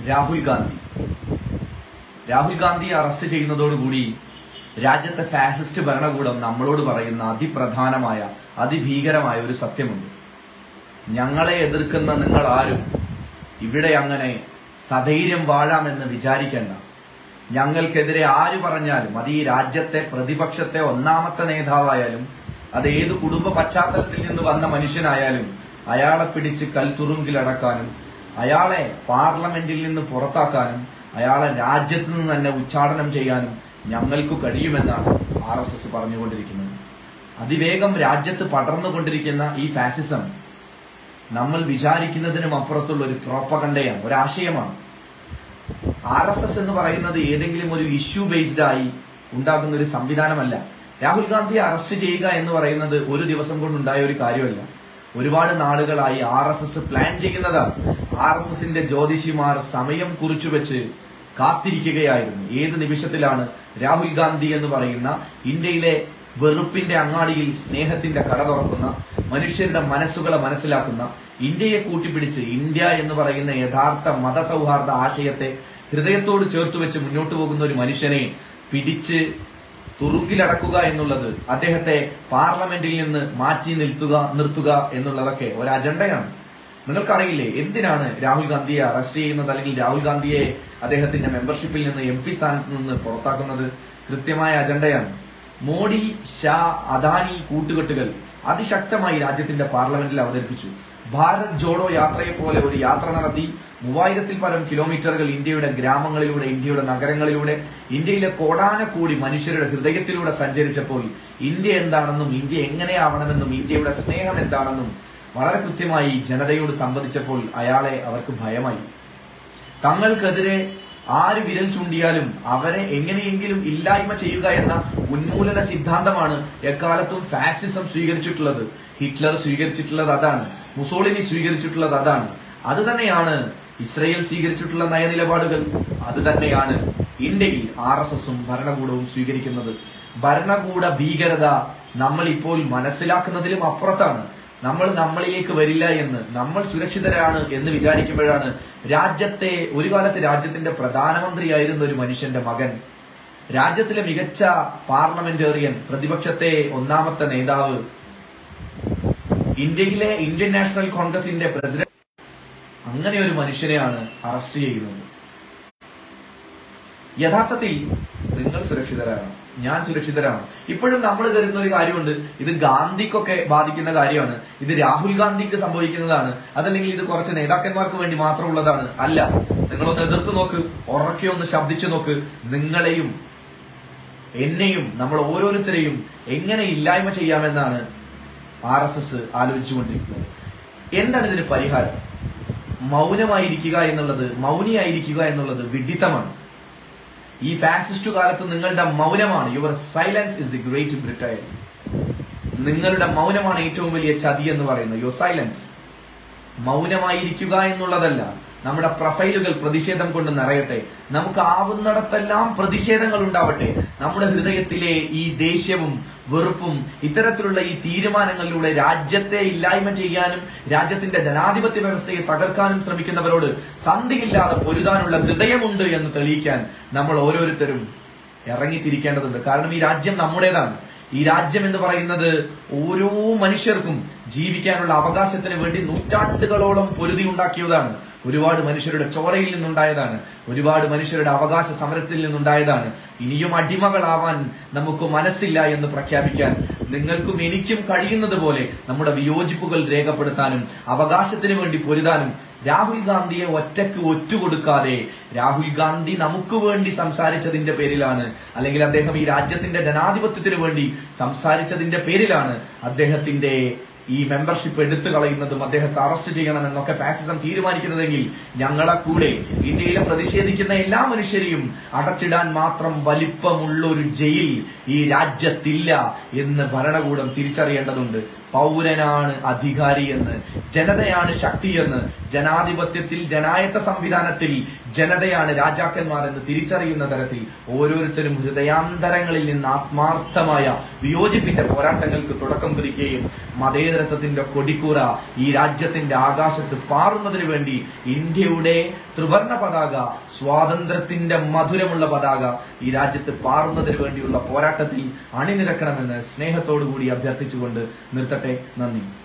രാഹുൽ ഗാന്ധി രാഹുൽ ഗാന്ധിയെ അറസ്റ്റ് ചെയ്യുന്നതോടുകൂടി രാജ്യത്തെ ഫാസിസ്റ്റ് ഭരണകൂടം നമ്മളോട് പറയുന്ന അതിപ്രധാനമായ അതിഭീകരമായ ഒരു സത്യമുണ്ട് ഞങ്ങളെ എതിർക്കുന്ന നിങ്ങൾ ആരും ഇവിടെ അങ്ങനെ സധൈര്യം വാഴാമെന്ന് വിചാരിക്കേണ്ട ഞങ്ങൾക്കെതിരെ ആര് പറഞ്ഞാലും അത് ഈ രാജ്യത്തെ പ്രതിപക്ഷത്തെ ഒന്നാമത്തെ നേതാവായാലും അത് ഏത് കുടുംബ പശ്ചാത്തലത്തിൽ നിന്ന് വന്ന മനുഷ്യനായാലും അയാളെ പിടിച്ച് കൽത്തുറുങ്കിലടക്കാനും അയാളെ പാർലമെന്റിൽ നിന്ന് പുറത്താക്കാനും അയാളെ രാജ്യത്ത് നിന്ന് തന്നെ ഉച്ചാടനം ചെയ്യാനും ഞങ്ങൾക്ക് കഴിയുമെന്നാണ് ആർ എസ് എസ് പറഞ്ഞുകൊണ്ടിരിക്കുന്നത് അതിവേഗം രാജ്യത്ത് പടർന്നുകൊണ്ടിരിക്കുന്ന ഈ ഫാസിസം നമ്മൾ വിചാരിക്കുന്നതിനും അപ്പുറത്തുള്ള ഒരു പ്രോപ്പകണ്ടയാണ് ഒരാശയമാണ് ആർ എസ് എസ് എന്ന് പറയുന്നത് ഏതെങ്കിലും ഒരു ഇഷ്യൂ ബേസ്ഡ് ആയി ഉണ്ടാകുന്ന ഒരു സംവിധാനമല്ല രാഹുൽ ഗാന്ധിയെ അറസ്റ്റ് ചെയ്യുക എന്ന് പറയുന്നത് ഒരു ദിവസം കൊണ്ടുണ്ടായ ഒരു കാര്യമല്ല ഒരുപാട് നാളുകളായി ആർ എസ് എസ് പ്ലാൻ ചെയ്യുന്നതാണ് ആർ എസ് എസിന്റെ ജ്യോതിഷിമാർ സമയം കുറിച്ചു വെച്ച് കാത്തിരിക്കുകയായിരുന്നു ഏത് നിമിഷത്തിലാണ് രാഹുൽ ഗാന്ധി എന്ന് പറയുന്ന ഇന്ത്യയിലെ വെറുപ്പിന്റെ അങ്ങാടിയിൽ സ്നേഹത്തിന്റെ കട തുറക്കുന്ന മനുഷ്യരുടെ മനസ്സുകളെ മനസ്സിലാക്കുന്ന ഇന്ത്യയെ കൂട്ടിപ്പിടിച്ച് ഇന്ത്യ എന്ന് പറയുന്ന യഥാർത്ഥ മതസൗഹാർദ്ദ ആശയത്തെ ഹൃദയത്തോട് ചേർത്ത് വെച്ച് മുന്നോട്ട് പോകുന്ന ഒരു മനുഷ്യനെ പിടിച്ച് തുറുങ്കിലടക്കുക എന്നുള്ളത് അദ്ദേഹത്തെ പാർലമെന്റിൽ നിന്ന് മാറ്റി നിർത്തുക നിർത്തുക എന്നുള്ളതൊക്കെ ഒരു അജണ്ടയാണ് നിങ്ങൾക്കറിയില്ലേ എന്തിനാണ് രാഹുൽ ഗാന്ധിയെ അറസ്റ്റ് ചെയ്യുന്നത് അല്ലെങ്കിൽ രാഹുൽ ഗാന്ധിയെ അദ്ദേഹത്തിന്റെ മെമ്പർഷിപ്പിൽ നിന്ന് എം പി സ്ഥാനത്ത് നിന്ന് പുറത്താക്കുന്നത് കൃത്യമായ അജണ്ടയാണ് മോഡി ഷാ അദാനി കൂട്ടുകെട്ടുകൾ അതിശക്തമായി രാജ്യത്തിന്റെ പാർലമെന്റിൽ അവതരിപ്പിച്ചു ഭാരത് ജോഡോ യാത്രയെ പോലെ ഒരു യാത്ര നടത്തി മൂവായിരത്തിൽ പരം കിലോമീറ്ററുകൾ ഇന്ത്യയുടെ ഗ്രാമങ്ങളിലൂടെ ഇന്ത്യയുടെ നഗരങ്ങളിലൂടെ ഇന്ത്യയിലെ കോടാനക്കൂടി മനുഷ്യരുടെ ഹൃദയത്തിലൂടെ സഞ്ചരിച്ചപ്പോൾ ഇന്ത്യ എന്താണെന്നും ഇന്ത്യ എങ്ങനെയാവണമെന്നും ഇന്ത്യയുടെ സ്നേഹം എന്താണെന്നും വളരെ കൃത്യമായി ജനതയോട് സംവദിച്ചപ്പോൾ അയാളെ അവർക്ക് ഭയമായി തങ്ങൾക്കെതിരെ ആര് വിരൽ ചൂണ്ടിയാലും അവരെ എങ്ങനെയെങ്കിലും ഇല്ലായ്മ ചെയ്യുക എന്ന ഉന്മൂലന സിദ്ധാന്തമാണ് എക്കാലത്തും ഫാസിസം സ്വീകരിച്ചിട്ടുള്ളത് ഹിറ്റ്ലർ സ്വീകരിച്ചിട്ടുള്ളത് അതാണ് മുസോളിനി സ്വീകരിച്ചിട്ടുള്ളത് അതാണ് അത് തന്നെയാണ് ഇസ്രയേൽ സ്വീകരിച്ചിട്ടുള്ള നയനിലപാടുകൾ അത് തന്നെയാണ് ഇന്ത്യയിൽ ആർ എസ് എസും ഭരണകൂടവും സ്വീകരിക്കുന്നത് ഭരണകൂട ഭീകരത നമ്മൾ ഇപ്പോൾ മനസ്സിലാക്കുന്നതിലും അപ്പുറത്താണ് നമ്മൾ നമ്മളിലേക്ക് വരില്ല എന്ന് നമ്മൾ സുരക്ഷിതരാണ് എന്ന് വിചാരിക്കുമ്പോഴാണ് രാജ്യത്തെ ഒരു കാലത്ത് രാജ്യത്തിന്റെ പ്രധാനമന്ത്രിയായിരുന്ന ഒരു മനുഷ്യന്റെ മകൻ രാജ്യത്തിലെ മികച്ച പാർലമെന്റേറിയൻ പ്രതിപക്ഷത്തെ ഒന്നാമത്തെ നേതാവ് ഇന്ത്യയിലെ ഇന്ത്യൻ നാഷണൽ കോൺഗ്രസിന്റെ പ്രസിഡന്റ് അങ്ങനെ ഒരു മനുഷ്യനെയാണ് അറസ്റ്റ് ചെയ്യുന്നത് യഥാർത്ഥത്തിൽ നിങ്ങൾ സുരക്ഷിതരാണ് ഞാൻ സുരക്ഷിതരാണ് ഇപ്പോഴും നമ്മൾ കരുതുന്ന ഒരു കാര്യമുണ്ട് ഇത് ഗാന്ധിക്കൊക്കെ ബാധിക്കുന്ന കാര്യമാണ് ഇത് രാഹുൽ ഗാന്ധിക്ക് സംഭവിക്കുന്നതാണ് അതല്ലെങ്കിൽ ഇത് കുറച്ച് നേതാക്കന്മാർക്ക് വേണ്ടി മാത്രമുള്ളതാണ് അല്ല നിങ്ങളൊന്ന് എതിർത്ത് നോക്ക് ഉറക്കെ ഒന്ന് ശബ്ദിച്ചു നോക്ക് നിങ്ങളെയും എന്നെയും നമ്മൾ ഓരോരുത്തരെയും എങ്ങനെ ഇല്ലായ്മ ചെയ്യാമെന്നാണ് ആർ എസ് എസ് ആലോചിച്ചുകൊണ്ടിരിക്കുന്നത് എന്താണ് ഇതിന് പരിഹാരം മൗനമായിരിക്കുക എന്നുള്ളത് മൗനിയായിരിക്കുക എന്നുള്ളത് വിഡിത്തമാണ് ഈ ഫാസിസ്റ്റ് കാലത്ത് നിങ്ങളുടെ മൗനമാണ് your silence is the great betrayal നിങ്ങളുടെ മൗനമാണ് ഏറ്റവും വലിയ ചതി എന്ന് പറയുന്നത് യുവർ സൈലൻസ് മൗനമായിരിക്കുക എന്നുള്ളതല്ല നമ്മുടെ പ്രൊഫൈലുകൾ പ്രതിഷേധം കൊണ്ട് നിറയട്ടെ നമുക്ക് ആവുന്നിടത്തെല്ലാം പ്രതിഷേധങ്ങൾ ഉണ്ടാവട്ടെ നമ്മുടെ ഹൃദയത്തിലെ ഈ ദേഷ്യവും വെറുപ്പും ഇത്തരത്തിലുള്ള ഈ തീരുമാനങ്ങളിലൂടെ രാജ്യത്തെ ഇല്ലായ്മ ചെയ്യാനും രാജ്യത്തിന്റെ ജനാധിപത്യ വ്യവസ്ഥയെ തകർക്കാനും ശ്രമിക്കുന്നവരോട് സന്ധിയില്ലാതെ പൊരുതാനുള്ള ഹൃദയമുണ്ട് എന്ന് തെളിയിക്കാൻ നമ്മൾ ഓരോരുത്തരും ഇറങ്ങിത്തിരിക്കേണ്ടതുണ്ട് കാരണം ഈ രാജ്യം നമ്മുടേതാണ് ഈ രാജ്യം എന്ന് പറയുന്നത് ഓരോ മനുഷ്യർക്കും ജീവിക്കാനുള്ള അവകാശത്തിന് വേണ്ടി നൂറ്റാണ്ടുകളോളം പൊരുതി ഉണ്ടാക്കിയതാണ് ഒരുപാട് മനുഷ്യരുടെ ചോരയിൽ നിന്നുണ്ടായതാണ് ഒരുപാട് മനുഷ്യരുടെ അവകാശ സമരത്തിൽ നിന്നുണ്ടായതാണ് ഇനിയും അടിമകളാവാൻ നമുക്ക് മനസ്സില്ല എന്ന് പ്രഖ്യാപിക്കാൻ നിങ്ങൾക്കും എനിക്കും കഴിയുന്നത് പോലെ നമ്മുടെ വിയോജിപ്പുകൾ രേഖപ്പെടുത്താനും അവകാശത്തിന് വേണ്ടി പൊരുതാനും രാഹുൽ ഗാന്ധിയെ ഒറ്റക്ക് ഒറ്റുകൊടുക്കാതെ രാഹുൽ ഗാന്ധി നമുക്ക് വേണ്ടി സംസാരിച്ചതിന്റെ പേരിലാണ് അല്ലെങ്കിൽ അദ്ദേഹം ഈ രാജ്യത്തിന്റെ ജനാധിപത്യത്തിന് വേണ്ടി സംസാരിച്ചതിന്റെ പേരിലാണ് അദ്ദേഹത്തിന്റെ ഈ മെമ്പർഷിപ്പ് എടുത്തു കളയുന്നതും അദ്ദേഹത്തെ അറസ്റ്റ് ചെയ്യണമെന്നൊക്കെ ഫാസിസം തീരുമാനിക്കുന്നതെങ്കിൽ ഞങ്ങളെ കൂടെ ഇന്ത്യയിലെ പ്രതിഷേധിക്കുന്ന എല്ലാ മനുഷ്യരെയും അടച്ചിടാൻ മാത്രം വലിപ്പമുള്ള ഒരു ജയിൽ ഈ രാജ്യത്തില്ല എന്ന് ഭരണകൂടം തിരിച്ചറിയേണ്ടതുണ്ട് പൗരനാണ് അധികാരി എന്ന് ജനതയാണ് ശക്തിയെന്ന് ജനാധിപത്യത്തിൽ ജനായത്ത സംവിധാനത്തിൽ ജനതയാണ് രാജാക്കന്മാർ എന്ന് തിരിച്ചറിയുന്ന തരത്തിൽ ഓരോരുത്തരും ഹൃദയാന്തരങ്ങളിൽ നിന്ന് ആത്മാർത്ഥമായ വിയോജിപ്പിന്റെ പോരാട്ടങ്ങൾക്ക് തുടക്കം കുറിക്കുകയും മതേതരത്വത്തിന്റെ കൊടിക്കൂറ ഈ രാജ്യത്തിന്റെ ആകാശത്ത് പാറുന്നതിന് വേണ്ടി ഇന്ത്യയുടെ ത്രിവർണ പതാക സ്വാതന്ത്ര്യത്തിന്റെ മധുരമുള്ള പതാക ഈ രാജ്യത്ത് പാറുന്നതിന് വേണ്ടിയുള്ള പോരാട്ടത്തിൽ അണിനിരക്കണമെന്ന് സ്നേഹത്തോടു കൂടി അഭ്യർത്ഥിച്ചുകൊണ്ട് നിർത്തട്ടെ നന്ദി